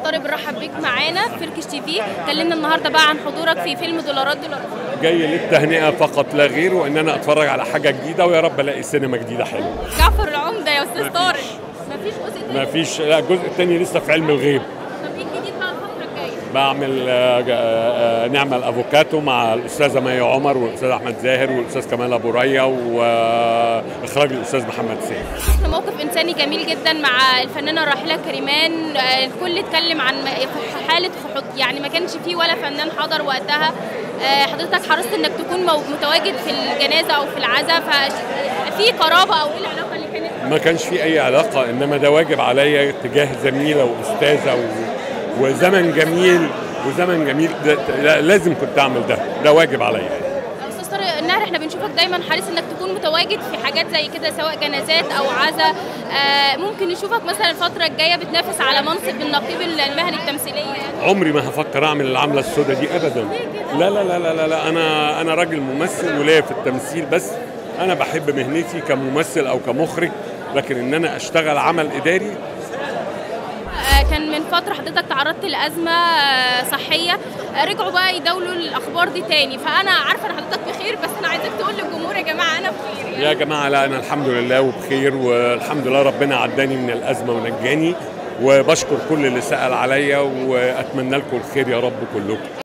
طارق بنرحب بيك معانا في فركش تي في كلمنا النهارده بقى عن حضورك في فيلم دولارات دولارات جاي للتهنئه فقط لا غير وان انا اتفرج على حاجه جديده ويا رب الاقي سينما جديده حلوه جعفر العمده يا استاذ مفيش. طارق مفيش جزء تاني ما فيش لا الجزء الثاني لسه في علم الغيب طب ايه الجديد بقى الفتره الجايه بعمل آه، آه، نعمل افوكاتو مع الاستاذه مي عمر والاستاذ احمد زاهر والاستاذ كمال ابو ريا واخراج الاستاذ محمد سيف شفنا موقف انساني جميل جدا مع الفنانه الراحله كريمان آه، الكل اتكلم عن م- حاله خحوط يعني ما كانش فيه ولا فنان حضر وقتها آه، حضرتك حرصت انك تكون مو- متواجد في الجنازه او في العزاء ففي قرابه او ايه العلاقه اللي كانت ما كانش في اي علاقه انما ده واجب عليا تجاه زميله واستاذه و... وزمن جميل وزمن جميل ده لا- لازم كنت اعمل ده ده واجب عليا استاذ طارق النهر احنا بنشوفك دايما حريص انك تكون متواجد في حاجات زي كده سواء جنازات او عزاء آه، ممكن نشوفك مثلا الفتره الجايه بتنافس على منصب النقيب المهني التمثيليه يعني عمري ما هفكر اعمل العمله السوداء دي ابدا لا لا لا لا لا, لا. انا انا راجل ممثل وليا في التمثيل بس انا بحب مهنتي كممثل او كمخرج لكن ان انا اشتغل عمل اداري آه، كان من فتره حضرتك تعرضت لازمه آه، صحيه آه، رجعوا بقى يداولوا الاخبار دي تاني فانا عارفه ان حضرتك بخير بس انا عايزاك تقول للجمهور يا جماعه انا بخير يعني يا جماعه لا انا الحمد لله وبخير والحمد لله ربنا عداني من الازمه ونجاني وبشكر كل اللي سال عليا واتمنى لكم الخير يا رب كلكم